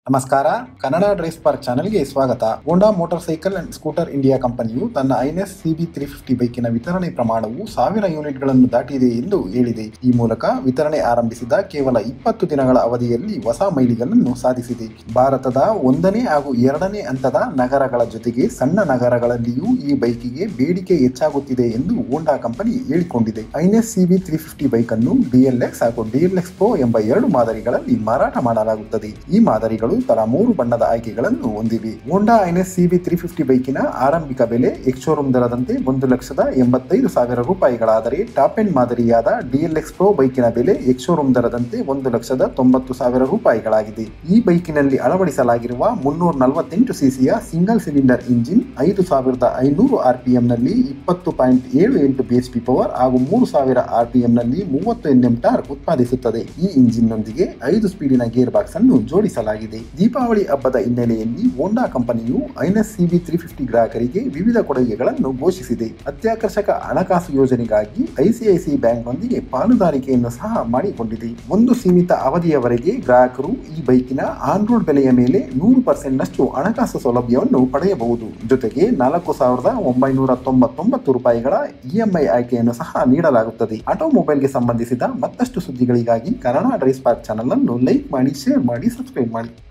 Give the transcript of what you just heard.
ನಮಸ್ಕಾರ Kannada drive park ಚಾನೆಲ್ಗೆ ಸ್ವಾಗತ Honda motorcycle and scooter India ಕಂಪನಿಯು ತನ್ನ ಐಎನ್ಎಸ್ ಸಿಬಿ ತ್ರೀ ಫಿಫ್ಟಿ ಬೈಕಿನ ವಿತರಣೆ ಪ್ರಮಾಣವು ಸಾವಿರ ಯೂನಿಟ್ಗಳನ್ನು ದಾಟಿದೆ ಎಂದು ಹೇಳಿದೆ ಈ ಮೂಲಕ ವಿತರಣೆ ಆರಂಭಿಸಿದ ಕೇವಲ ಇಪ್ಪತ್ತು ದಿನಗಳ ಅವಧಿಯಲ್ಲಿ ಹೊಸ ಮೈಲಿಗಲ್ಲನ್ನು ಸಾಧಿಸಿದೆ ಭಾರತದ ಒಂದನೇ ಹಾಗೂ ಎರಡನೇ ಹಂತದ ನಗರಗಳ ಜೊತೆಗೆ ಸಣ್ಣ ನಗರಗಳಲ್ಲಿಯೂ ಈ ಬೈಕಿಗೆ ಬೇಡಿಕೆ ಹೆಚ್ಚಾಗುತ್ತಿದೆ ಎಂದು ಹೋಂಡಾ ಕಂಪನಿ ಹೇಳಿಕೊಂಡಿದೆ INS CB three fifty bike ಅನ್ನು ಡಿಎಲ್ಎಕ್ಸ್ ಹಾಗೂ ಡಿಎಲ್ಎಕ್ಸ್ ಪ್ರೋ ಎಂಬ ಎರಡು ಮಾದರಿಗಳಲ್ಲಿ ಮಾರಾಟ ಮಾಡಲಾಗುತ್ತದೆ ಈ ಮಾದರಿಗಳು ತಲಾ ಮೂರು ಬಣ್ಣದ ಆಯ್ಕೆಗಳನ್ನು ಹೊಂದಿವೆ Honda INS CB three fifty ಬೈಕಿನ ಆರಂಭಿಕ ಬೆಲೆ ಎಕ್ಸ್ ಶೋರೂಮ್ ದರದಂತೆ ಒಂದು ಲಕ್ಷದ ಎಂಬತ್ತೈದು ಸಾವಿರ ರೂಪಾಯಿಗಳಾದರೆ ಟಾಪ್ ಎಂಡ್ ಮಾದರಿಯಾದ ಡಿಎಲ್ಎಕ್ಸ್ ಪ್ರೋ ಬೈಕಿನ ಬೆಲೆ ಎಕ್ಸ್ ಶೋರೂಮ್ ದರದಂತೆ ಒಂದು ಲಕ್ಷದ ತೊಂಬತ್ತು ಸಾವಿರ ರೂಪಾಯಿಗಳಾಗಿದೆ ಈ ಬೈಕಿನಲ್ಲಿ ಅಳವಡಿಸಲಾಗಿರುವ ಮುನ್ನೂರ ನಲವತ್ತೆಂಟು ಸಿಸಿಯ ಸಿಂಗಲ್ ಸಿಲಿಂಡರ್ ಇಂಜಿನ್ ಐದು ಸಾವಿರದ ಐನೂರು ಆರ್ಪಿಎಂ ನಲ್ಲಿ ಇಪ್ಪತ್ತು ಪಾಯಿಂಟ್ ಏಳು ಎಂಟು ಬಿಎಸ್ಪಿ ಪವರ್ ಹಾಗೂ ಮೂರು ಸಾವಿರ ಆರ್ಪಿಎಂ ನಲ್ಲಿ ಮೂವತ್ತು ಎನ್ಎಂ ಟಾರ್ಕ್ ಉತ್ಪಾದಿಸುತ್ತದೆ ಈ ಇಂಜಿನ್ ನೊಂದಿಗೆ ಐದು ಸ್ಪೀಡಿನ ಗೇರ್ ಬಾಕ್ಸ್ ಅನ್ನು ಜೋಡಿಸಲಾಗಿದೆ ದೀಪಾವಳಿ ಹಬ್ಬದ ಹಿನ್ನೆಲೆಯಲ್ಲಿ ಹೋಂಡಾ ಕಂಪನಿಯು ಐಎನ್ಎಸ್ ಸಿಬಿ ತ್ರೀ ಫಿಫ್ಟಿ ಗ್ರಾಹಕರಿಗೆ ವಿವಿಧ ಕೊಡುಗೆಗಳನ್ನು ಘೋಷಿಸಿದೆ ಅತ್ಯಾಕರ್ಷಕ ಹಣಕಾಸು ಯೋಜನೆಗಾಗಿ ಐಸಿಐಸಿಐ ಬ್ಯಾಂಕ್ನೊಂದಿಗೆ ಪಾಲುದಾರಿಕೆಯನ್ನು ಸಹ ಮಾಡಿಕೊಂಡಿದೆ ಒಂದು ಸೀಮಿತ ಅವಧಿಯವರೆಗೆ ಗ್ರಾಹಕರು ಈ ಬೈಕಿನ ಆನ್ ರೋಡ್ ಬೆಲೆಯ ಮೇಲೆ ನೂರು ಪರ್ಸೆಂಟ್ ನಷ್ಟು ಹಣಕಾಸು ಸೌಲಭ್ಯವನ್ನು ಪಡೆಯಬಹುದು ಜೊತೆಗೆ ನಾಲ್ಕು ಸಾವಿರದ ಒಂಬೈನೂರ ತೊಂಬತ್ತೊಂಬತ್ತು ರೂಪಾಯಿಗಳ ಇಎಂಐ ಆಯ್ಕೆಯನ್ನು ಸಹ ನೀಡಲಾಗುತ್ತದೆ ಆಟೋಮೊಬೈಲ್ಗೆ ಸಂಬಂಧಿಸಿದ ಮತ್ತಷ್ಟು ಸುದ್ದಿಗಳಿಗಾಗಿ ಕನ್ನಡ ಡ್ರೈಸ್ ಪಾರ್ಕ್ ಚಾನಲ್ ಅನ್ನು ಲೈಕ್ ಮಾಡಿ ಶೇರ್ ಮಾಡಿ ಸಬ್ಸ್ಕ್ರೈಬ್ ಮಾಡಿ